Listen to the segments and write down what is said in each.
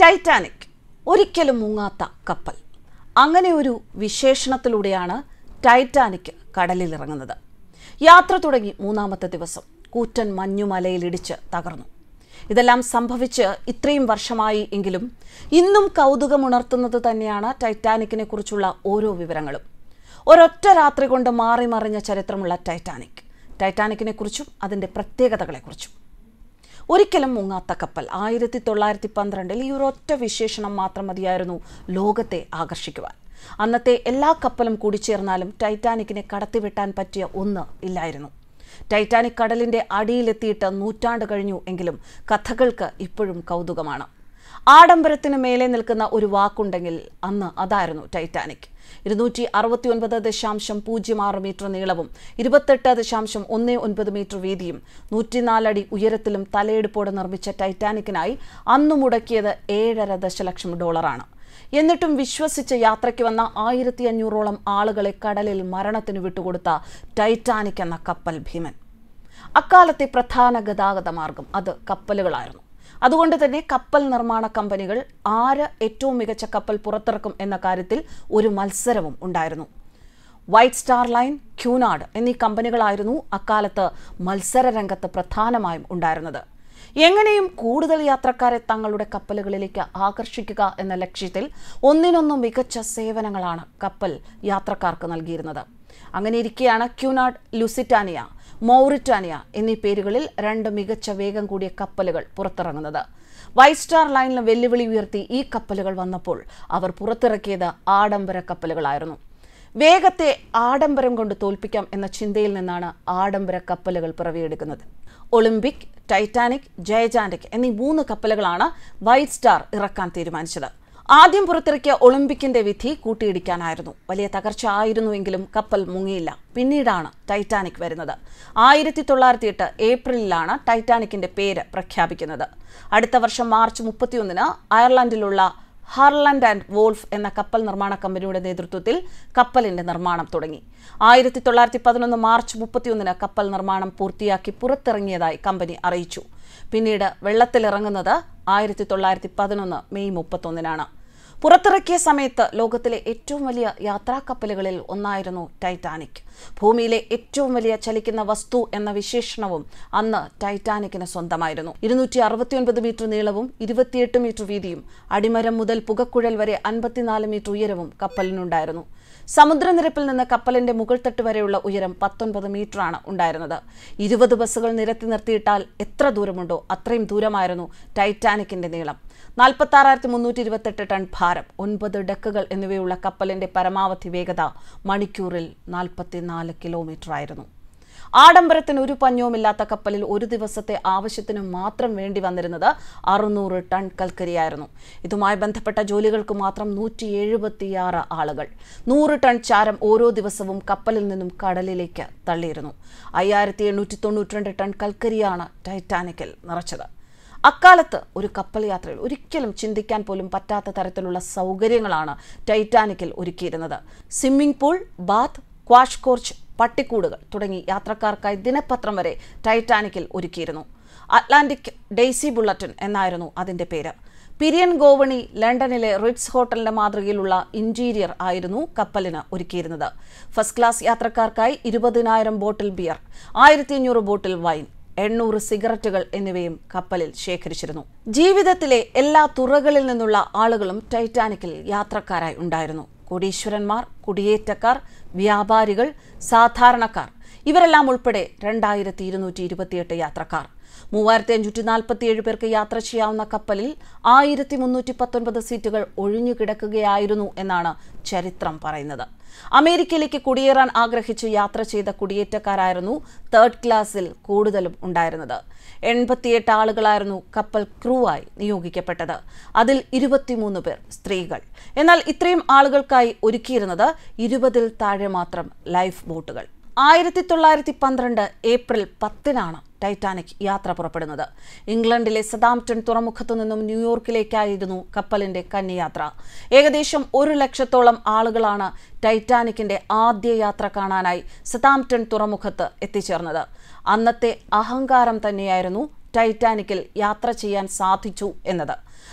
Titanic ഒരിക്കലും മുങ്ങാത്ത കപ്പൽ അങ്ങനെ ഒരു വിശേഷണത്തിലൂടെയാണ് ടൈറ്റാനിക് കടലിലിറങ്ങുന്നത് യാത്ര തുടങ്ങി മൂന്നാമത്തെ ദിവസം കൂറ്റൻ മഞ്ഞുമലയിലിടിച്ച് തകർന്നു ഇതെല്ലാം സംഭവിച്ച് ഇത്രയും വർഷമായി എങ്കിലും ഇന്നും കൗതുകമുണർത്തുന്നത് തന്നെയാണ് ടൈറ്റാനിക്കിനെ കുറിച്ചുള്ള ഓരോ വിവരങ്ങളും ഒരൊറ്റ രാത്രി കൊണ്ട് മാറി മറിഞ്ഞ ചരിത്രമുള്ള ടൈറ്റാനിക് ടൈറ്റാനിക്കിനെ കുറിച്ചും അതിൻ്റെ പ്രത്യേകതകളെക്കുറിച്ചും ഒരിക്കലും മുങ്ങാത്ത കപ്പൽ ആയിരത്തി തൊള്ളായിരത്തി പന്ത്രണ്ടിൽ ഈ ഒരൊറ്റ വിശേഷണം മാത്രം മതിയായിരുന്നു ലോകത്തെ ആകർഷിക്കുവാൻ അന്നത്തെ എല്ലാ കപ്പലും കൂടിച്ചേർന്നാലും ടൈറ്റാനിക്കിനെ കടത്തിവെട്ടാൻ പറ്റിയ ഒന്ന് ഇല്ലായിരുന്നു ടൈറ്റാനിക് കടലിന്റെ അടിയിലെത്തിയിട്ട് നൂറ്റാണ്ട് കഴിഞ്ഞു എങ്കിലും കഥകൾക്ക് ഇപ്പോഴും കൗതുകമാണ് ആഡംബരത്തിന് മേലെ നിൽക്കുന്ന ഒരു വാക്കുണ്ടെങ്കിൽ അന്ന് അതായിരുന്നു ടൈറ്റാനിക് ഇരുന്നൂറ്റി അറുപത്തി ഒൻപത് ദശാംശം പൂജ്യം ആറ് മീറ്റർ നീളവും ഇരുപത്തെട്ട് ദശാംശം ഒന്ന് ഒൻപത് മീറ്റർ വീതിയും നൂറ്റിനാലടി ഉയരത്തിലും തലയെടുപ്പോടെ നിർമ്മിച്ച ടൈറ്റാനിക്കിനായി അന്നു മുടക്കിയത് ഏഴര ദശലക്ഷം ഡോളറാണ് എന്നിട്ടും വിശ്വസിച്ച് യാത്രയ്ക്ക് വന്ന ആയിരത്തി അഞ്ഞൂറോളം ആളുകളെ കടലിൽ മരണത്തിന് വിട്ടുകൊടുത്ത ടൈറ്റാനിക് എന്ന കപ്പൽ ഭീമൻ അക്കാലത്തെ പ്രധാന ഗതാഗത മാർഗം അത് കപ്പലുകളായിരുന്നു അതുകൊണ്ട് തന്നെ കപ്പൽ നിർമ്മാണ കമ്പനികൾ ആര് ഏറ്റവും മികച്ച കപ്പൽ പുറത്തിറക്കും എന്ന കാര്യത്തിൽ ഒരു മത്സരവും ഉണ്ടായിരുന്നു വൈറ്റ് സ്റ്റാർ ലൈൻ ക്യൂനാഡ് എന്നീ കമ്പനികളായിരുന്നു അക്കാലത്ത് മത്സര രംഗത്ത് പ്രധാനമായും ഉണ്ടായിരുന്നത് എങ്ങനെയും കൂടുതൽ യാത്രക്കാരെ തങ്ങളുടെ കപ്പലുകളിലേക്ക് ആകർഷിക്കുക എന്ന ലക്ഷ്യത്തിൽ ഒന്നിനൊന്നും മികച്ച സേവനങ്ങളാണ് കപ്പൽ യാത്രക്കാർക്ക് നൽകിയിരുന്നത് അങ്ങനെ ഇരിക്കെയാണ് ക്യൂനാഡ് ലുസിറ്റാനിയ മൗറിറ്റാനിയ എന്നീ പേരുകളിൽ രണ്ട് മികച്ച വേഗം കൂടിയ കപ്പലുകൾ പുറത്തിറങ്ങുന്നത് വൈറ്റ് സ്റ്റാർ ലൈനിൽ വെല്ലുവിളി ഉയർത്തി ഈ കപ്പലുകൾ വന്നപ്പോൾ അവർ പുറത്തിറക്കിയത് ആഡംബര കപ്പലുകളായിരുന്നു വേഗത്തെ ആഡംബരം കൊണ്ട് തോൽപ്പിക്കാം എന്ന ചിന്തയിൽ നിന്നാണ് ആഡംബര കപ്പലുകൾ പിറവിയെടുക്കുന്നത് ഒളിമ്പിക് ടൈറ്റാനിക് ജയജാൻഡിക് എന്നീ മൂന്ന് കപ്പലുകളാണ് വൈറ്റ് സ്റ്റാർ ഇറക്കാൻ തീരുമാനിച്ചത് ആദ്യം പുറത്തിറക്കിയ ഒളിമ്പിക്കിന്റെ വിധി കൂട്ടിയിടിക്കാനായിരുന്നു വലിയ തകർച്ച ആയിരുന്നുവെങ്കിലും കപ്പൽ മുങ്ങിയില്ല പിന്നീടാണ് ടൈറ്റാനിക് വരുന്നത് ആയിരത്തി തൊള്ളായിരത്തി എട്ട് ഏപ്രിലിലാണ് ടൈറ്റാനിക്കിന്റെ പേര് പ്രഖ്യാപിക്കുന്നത് അടുത്ത വർഷം മാർച്ച് മുപ്പത്തിയൊന്നിന് അയർലൻഡിലുള്ള ഹാർലൻഡ് ആൻഡ് വോൾഫ് എന്ന കപ്പൽ നിർമ്മാണ കമ്പനിയുടെ നേതൃത്വത്തിൽ കപ്പലിന്റെ നിർമ്മാണം തുടങ്ങി ആയിരത്തി തൊള്ളായിരത്തി പതിനൊന്ന് മാർച്ച് മുപ്പത്തിയൊന്നിന് കപ്പൽ നിർമ്മാണം പൂർത്തിയാക്കി പുറത്തിറങ്ങിയതായി കമ്പനി അറിയിച്ചു പിന്നീട് വെള്ളത്തിലിറങ്ങുന്നത് ആയിരത്തി തൊള്ളായിരത്തി പതിനൊന്ന് മെയ് മുപ്പത്തൊന്നിനാണ് പുറത്തിറക്കിയ സമയത്ത് ലോകത്തിലെ ഏറ്റവും വലിയ യാത്രാ കപ്പലുകളിൽ ഒന്നായിരുന്നു ടൈറ്റാനിക് ഭൂമിയിലെ ഏറ്റവും വലിയ ചലിക്കുന്ന വസ്തു എന്ന വിശേഷണവും അന്ന് ടൈറ്റാനിക്കിന് സ്വന്തമായിരുന്നു ഇരുന്നൂറ്റി അറുപത്തിയൊൻപത് മീറ്റർ നീളവും ഇരുപത്തിയെട്ട് മീറ്റർ വീതിയും അടിമരം മുതൽ പുകക്കുഴൽ വരെ അൻപത്തിനാല് മീറ്റർ ഉയരവും കപ്പലിനുണ്ടായിരുന്നു സമുദ്രനിരപ്പിൽ നിന്ന് കപ്പലിന്റെ മുകൾ തട്ട് വരെയുള്ള ഉയരം പത്തൊൻപത് മീറ്ററാണ് ഉണ്ടായിരുന്നത് ഇരുപത് ബസ്സുകൾ നിരത്തി നിർത്തിയിട്ടാൽ എത്ര ദൂരമുണ്ടോ അത്രയും ദൂരമായിരുന്നു ടൈറ്റാനിക്കിന്റെ നീളം നാൽപ്പത്തി ആറായിരത്തി മുന്നൂറ്റി ഇരുപത്തെട്ട് ടൺ ഭാരം ഒൻപത് ഡെക്കുകൾ എന്നിവയുള്ള കപ്പലിന്റെ പരമാവധി വേഗത മണിക്കൂറിൽ നാൽപ്പത്തിനാല് കിലോമീറ്റർ ആയിരുന്നു ആഡംബരത്തിന് ഒരു പഞ്ഞവുമില്ലാത്ത കപ്പലിൽ ഒരു ദിവസത്തെ ആവശ്യത്തിന് മാത്രം വേണ്ടി വന്നിരുന്നത് അറുന്നൂറ് ടൺ കൽക്കരിയായിരുന്നു ഇതുമായി ബന്ധപ്പെട്ട ജോലികൾക്ക് മാത്രം നൂറ്റി എഴുപത്തിയാറ് ആളുകൾ നൂറ് ടൺ ചാരം ഓരോ ദിവസവും കപ്പലിൽ നിന്നും കടലിലേക്ക് തള്ളിയിരുന്നു അയ്യായിരത്തി എണ്ണൂറ്റി തൊണ്ണൂറ്റിരണ്ട് ടൺ കൽക്കരിയാണ് ടൈറ്റാനിക്കിൽ നിറച്ചത് അക്കാലത്ത് ഒരു കപ്പൽ യാത്രയിൽ ഒരിക്കലും ചിന്തിക്കാൻ പോലും പറ്റാത്ത തരത്തിലുള്ള സൗകര്യങ്ങളാണ് ടൈറ്റാനിക്കിൽ ഒരുക്കിയിരുന്നത് swimming pool bath squash court പട്ടിക്കൂടുകൾ തുടങ്ങി യാത്രക്കാർക്കായി ദിനപത്രം വരെ ടൈറ്റാനിക്കിൽ ഒരുക്കിയിരുന്നു അറ്റ്ലാന്റിക് ഡെയ്സി ബുള്ളറ്റിൻ എന്നായിരുന്നു അതിന്റെ പേര് പിരിയൻ ഗോവണി ലണ്ടനിലെ റിറ്റ്സ് ഹോട്ടലിന്റെ മാതൃകയിലുള്ള ഇന്റീരിയർ ആയിരുന്നു കപ്പലിന് ഒരുക്കിയിരുന്നത് ഫസ്റ്റ് ക്ലാസ് യാത്രക്കാർക്കായി ഇരുപതിനായിരം ബോട്ടിൽ ബിയർ ആയിരത്തി അഞ്ഞൂറ് ബോട്ടിൽ വൈൻ എണ്ണൂറ് സിഗരറ്റുകൾ എന്നിവയും കപ്പലിൽ ശേഖരിച്ചിരുന്നു ജീവിതത്തിലെ എല്ലാ തുറകളിൽ നിന്നുള്ള ആളുകളും ടൈറ്റാനിക്കിൽ യാത്രക്കാരായി ഉണ്ടായിരുന്നു കോടീശ്വരന്മാർ കുടിയേറ്റക്കാർ വ്യാപാരികൾ സാധാരണക്കാർ ഇവരെല്ലാം ഉൾപ്പെടെ രണ്ടായിരത്തി ഇരുന്നൂറ്റി ഇരുപത്തിയെട്ട് യാത്രക്കാർ മൂവായിരത്തി അഞ്ഞൂറ്റി നാൽപ്പത്തി ഏഴ് പേർക്ക് യാത്ര ചെയ്യാവുന്ന കപ്പലിൽ ആയിരത്തി മുന്നൂറ്റി പത്തൊൻപത് സീറ്റുകൾ ഒഴിഞ്ഞു കിടക്കുകയായിരുന്നു എന്നാണ് ചരിത്രം പറയുന്നത് അമേരിക്കയിലേക്ക് കുടിയേറാൻ ആഗ്രഹിച്ച് യാത്ര ചെയ്ത കുടിയേറ്റക്കാരായിരുന്നു തേർഡ് ക്ലാസ്സിൽ കൂടുതലും ഉണ്ടായിരുന്നത് എൺപത്തിയെട്ട് ആളുകളായിരുന്നു കപ്പൽ ക്രൂ ആയി നിയോഗിക്കപ്പെട്ടത് അതിൽ ഇരുപത്തിമൂന്ന് പേർ സ്ത്രീകൾ എന്നാൽ ഇത്രയും ആളുകൾക്കായി ഒരുക്കിയിരുന്നത് ഇരുപതിൽ താഴെ മാത്രം ലൈഫ് ബോട്ടുകൾ ആയിരത്തി തൊള്ളായിരത്തി പന്ത്രണ്ട് ഏപ്രിൽ പത്തിനാണ് ടൈറ്റാനിക് യാത്ര പുറപ്പെടുന്നത് ഇംഗ്ലണ്ടിലെ സതാംപ്ടൺ തുറമുഖത്തു നിന്നും ന്യൂയോർക്കിലേക്കായിരുന്നു കപ്പലിന്റെ കന്നിയാത്ര ഏകദേശം ഒരു ലക്ഷത്തോളം ആളുകളാണ് ടൈറ്റാനിക്കിന്റെ ആദ്യ യാത്ര കാണാനായി സതാംപ്ടൺ തുറമുഖത്ത് എത്തിച്ചേർന്നത് അന്നത്തെ അഹങ്കാരം തന്നെയായിരുന്നു ടൈറ്റാനിക്കിൽ യാത്ര ചെയ്യാൻ സാധിച്ചു എന്നത്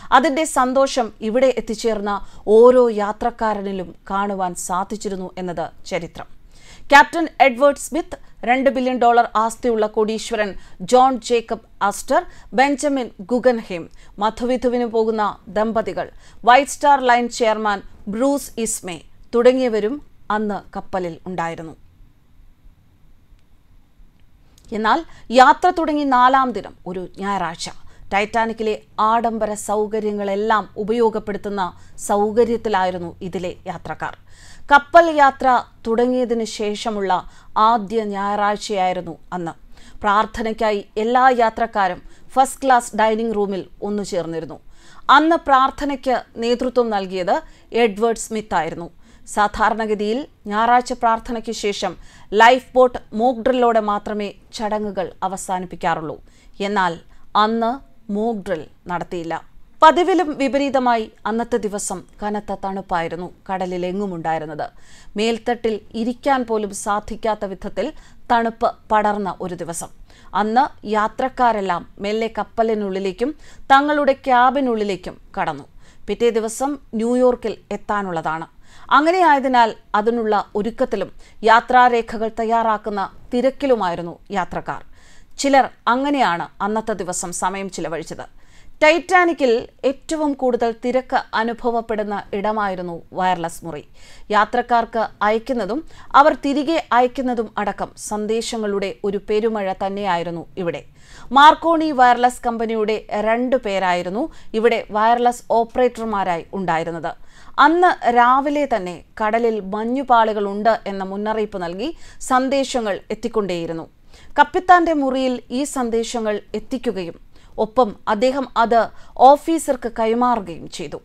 അതിന്റെ സന്തോഷം ഇവിടെ എത്തിച്ചേർന്ന ഓരോ യാത്രക്കാരനിലും കാണുവാൻ സാധിച്ചിരുന്നു എന്നത് ചരിത്രം ക്യാപ്റ്റൻ എഡ്വേർഡ് സ്മിത്ത് രണ്ട് ബില്യൺ ഡോളർ ആസ്തിയുള്ള കോടീശ്വരൻ John Jacob Astor Benjamin Guggenheim മധുവിധുവിന് പോകുന്ന ദമ്പതികൾ White Star Line chairman Bruce Ismay തുടങ്ങിയവരും അന്ന് കപ്പലിൽ ഉണ്ടായിരുന്നു എന്നാൽ യാത്ര തുടങ്ങി നാലാം ദിനം ഒരു ഞായറാഴ്ച ടൈറ്റാനിക്കിലെ ആഡംബര സൗകര്യങ്ങളെല്ലാം ഉപയോഗപ്പെടുത്തുന്ന സൗകര്യത്തിലായിരുന്നു ഇതിലെ യാത്രക്കാർ കപ്പൽ യാത്ര തുടങ്ങിയതിനു ശേഷമുള്ള ആദ്യ ഞായറാഴ്ചയായിരുന്നു അന്ന് പ്രാർത്ഥനയ്ക്കായി എല്ലാ യാത്രക്കാരും ഫസ്റ്റ് ക്ലാസ് ഡൈനിങ് റൂമിൽ ഒന്നു ചേർന്നിരുന്നു അന്ന് പ്രാർത്ഥനയ്ക്ക് നേതൃത്വം നൽകിയത് എഡ്വേർഡ് സ്മിത്ത് ആയിരുന്നു സാധാരണഗതിയിൽ ഞായറാഴ്ച പ്രാർത്ഥനയ്ക്ക് ശേഷം ലൈഫ് ബോട്ട് മോക്ക് ഡ്രില്ലോടെ മാത്രമേ ചടങ്ങുകൾ അവസാനിപ്പിക്കാറുള്ളൂ എന്നാൽ അന്ന് മോക്ക് ഡ്രിൽ നടത്തിയില്ല പതിവിലും വിപരീതമായി അന്നത്തെ ദിവസം കനത്ത തണുപ്പായിരുന്നു കടലിലെങ്ങുമുണ്ടായിരുന്നത് മേൽത്തട്ടിൽ ഇരിക്കാൻ പോലും സാധിക്കാത്ത വിധത്തിൽ തണുപ്പ് പടർന്ന ഒരു ദിവസം അന്ന് യാത്രക്കാരെല്ലാം മെല്ലെ കപ്പലിനുള്ളിലേക്കും തങ്ങളുടെ ക്യാബിനുള്ളിലേക്കും കടന്നു പിറ്റേ ദിവസം ന്യൂയോർക്കിൽ എത്താനുള്ളതാണ് അങ്ങനെയായതിനാൽ അതിനുള്ള ഒരുക്കത്തിലും യാത്രാരേഖകൾ തയ്യാറാക്കുന്ന തിരക്കിലുമായിരുന്നു യാത്രക്കാർ ചിലർ അങ്ങനെയാണ് അന്നത്തെ ദിവസം സമയം ചിലവഴിച്ചത് ടൈറ്റാനിക്കിൽ ഏറ്റവും കൂടുതൽ തിരക്ക് അനുഭവപ്പെടുന്ന ഇടമായിരുന്നു വയർലെസ് മുറി യാത്രക്കാർക്ക് അയക്കുന്നതും അവർ തിരികെ അയക്കുന്നതും അടക്കം സന്ദേശങ്ങളുടെ ഒരു പെരുമഴ തന്നെയായിരുന്നു ഇവിടെ മാർക്കോണി വയർലെസ് കമ്പനിയുടെ രണ്ടു പേരായിരുന്നു ഇവിടെ വയർലെസ് ഓപ്പറേറ്റർമാരായി ഉണ്ടായിരുന്നത് അന്ന് രാവിലെ തന്നെ കടലിൽ മഞ്ഞുപാളികളുണ്ട് എന്ന മുന്നറിയിപ്പ് നൽകി സന്ദേശങ്ങൾ എത്തിക്കൊണ്ടേയിരുന്നു കപ്പിത്താന്റെ മുറിയിൽ ഈ സന്ദേശങ്ങൾ എത്തിക്കുകയും ഒപ്പം അദ്ദേഹം അത് ഓഫീസർക്ക് കൈമാറുകയും ചെയ്തു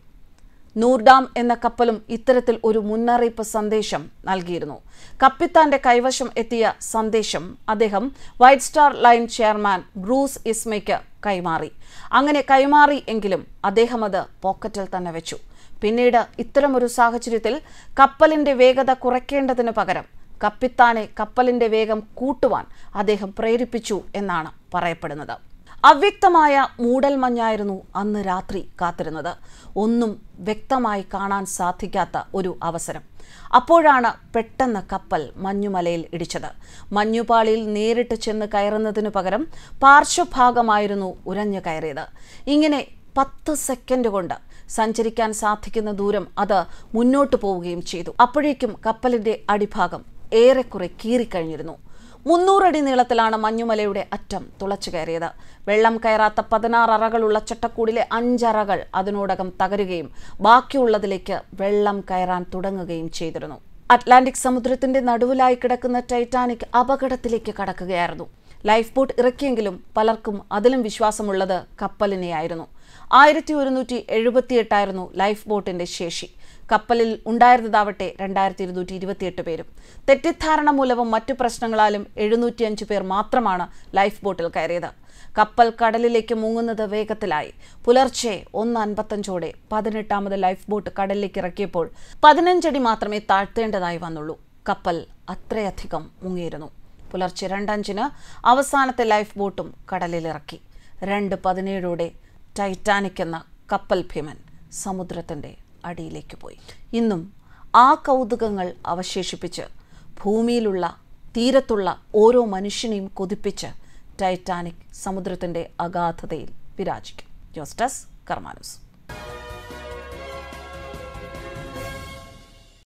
നൂർഡാം എന്ന കപ്പലും ഇത്തരത്തിൽ ഒരു മുന്നറിയിപ്പ് സന്ദേശം നൽകിയിരുന്നു കപ്പിത്താന്റെ കൈവശം എത്തിയ സന്ദേശം അദ്ദേഹം White Star Line chairman Bruce ഇസ്മയ്ക്ക് കൈമാറി അങ്ങനെ കൈമാറി എങ്കിലും അദ്ദേഹം അത് പോക്കറ്റിൽ തന്നെ വെച്ചു പിന്നീട് ഇത്തരമൊരു സാഹചര്യത്തിൽ കപ്പലിന്റെ വേഗത കുറയ്ക്കേണ്ടതിന് പകരം കപ്പിത്താനെ കപ്പലിന്റെ വേഗം കൂട്ടുവാൻ അദ്ദേഹം പ്രേരിപ്പിച്ചു എന്നാണ് പറയപ്പെടുന്നത് അവ്യക്തമായ മൂടൽമഞ്ഞായിരുന്നു അന്ന് രാത്രി കാത്തിരുന്നത് ഒന്നും വ്യക്തമായി കാണാൻ സാധിക്കാത്ത ഒരു അവസരം അപ്പോഴാണ് പെട്ടെന്ന് കപ്പൽ മഞ്ഞുമലയിൽ ഇടിച്ചത് മഞ്ഞുപാളിയിൽ നേരിട്ട് ചെന്ന് കയറുന്നതിനു പകരം പാർശ്വഭാഗമായിരുന്നു ഉരഞ്ഞു കയറിയത് ഇങ്ങനെ പത്ത് സെക്കൻഡ് കൊണ്ട് സഞ്ചരിക്കാൻ സാധിക്കുന്ന ദൂരം അത് മുന്നോട്ട് പോവുകയും ചെയ്തു അപ്പോഴേക്കും കപ്പലിന്റെ അടിഭാഗം ഏറെക്കുറെ കീറിക്കഴിഞ്ഞിരുന്നു മുന്നൂറടി നീളത്തിലാണ് മഞ്ഞുമലയുടെ അറ്റം തുളച്ചു കയറിയത് വെള്ളം കയറാത്ത പതിനാറ് അറകളുള്ള ചട്ടക്കൂടിലെ അഞ്ചറകൾ അതിനോടകം തകരുകയും ബാക്കിയുള്ളതിലേക്ക് വെള്ളം കയറാൻ തുടങ്ങുകയും ചെയ്തിരുന്നു അറ്റ്ലാന്റിക് സമുദ്രത്തിന്റെ നടുവിലായി കിടക്കുന്ന ടൈറ്റാനിക് അപകടത്തിലേക്ക് കടക്കുകയായിരുന്നു ലൈഫ് ബോട്ട് ഇറക്കിയെങ്കിലും പലർക്കും അതിലും വിശ്വാസമുള്ളത് കപ്പലിനെയായിരുന്നു ആയിരത്തി ഒരുന്നൂറ്റി എഴുപത്തിയെട്ടായിരുന്നു ലൈഫ് ബോട്ടിന്റെ ശേഷി കപ്പലിൽ ഉണ്ടായിരുന്നതാവട്ടെ രണ്ടായിരത്തി ഇരുന്നൂറ്റി ഇരുപത്തിയെട്ട് പേരും തെറ്റിദ്ധാരണ മൂലവും മറ്റു പ്രശ്നങ്ങളാലും എഴുന്നൂറ്റിയഞ്ച് പേർ മാത്രമാണ് ലൈഫ് ബോട്ടിൽ കയറിയത് കപ്പൽ കടലിലേക്ക് മുങ്ങുന്നത് വേഗത്തിലായി പുലർച്ചെ ഒന്ന് അൻപത്തഞ്ചോടെ പതിനെട്ടാമത് ലൈഫ് ബോട്ട് കടലിലേക്ക് ഇറക്കിയപ്പോൾ പതിനഞ്ചടി മാത്രമേ താഴ്ത്തേണ്ടതായി വന്നുള്ളൂ കപ്പൽ അത്രയധികം മുങ്ങിയിരുന്നു പുലർച്ചെ രണ്ടഞ്ചിന് അവസാനത്തെ ലൈഫ് ബോട്ടും കടലിലിറക്കി രണ്ട് പതിനേഴോടെ ടൈറ്റാനിക് എന്ന കപ്പൽ ഭീമൻ സമുദ്രത്തിൻ്റെ അടിയിലേക്ക് പോയി ഇന്നും ആ കൗതുകങ്ങൾ അവശേഷിപ്പിച്ച് ഭൂമിയിലുള്ള തീരത്തുള്ള ഓരോ മനുഷ്യനെയും കൊതിപ്പിച്ച് ടൈറ്റാനിക് സമുദ്രത്തിൻ്റെ അഗാധതയിൽ വിരാജിക്കും ജോസ്റ്റസ് കർമാനൂസ്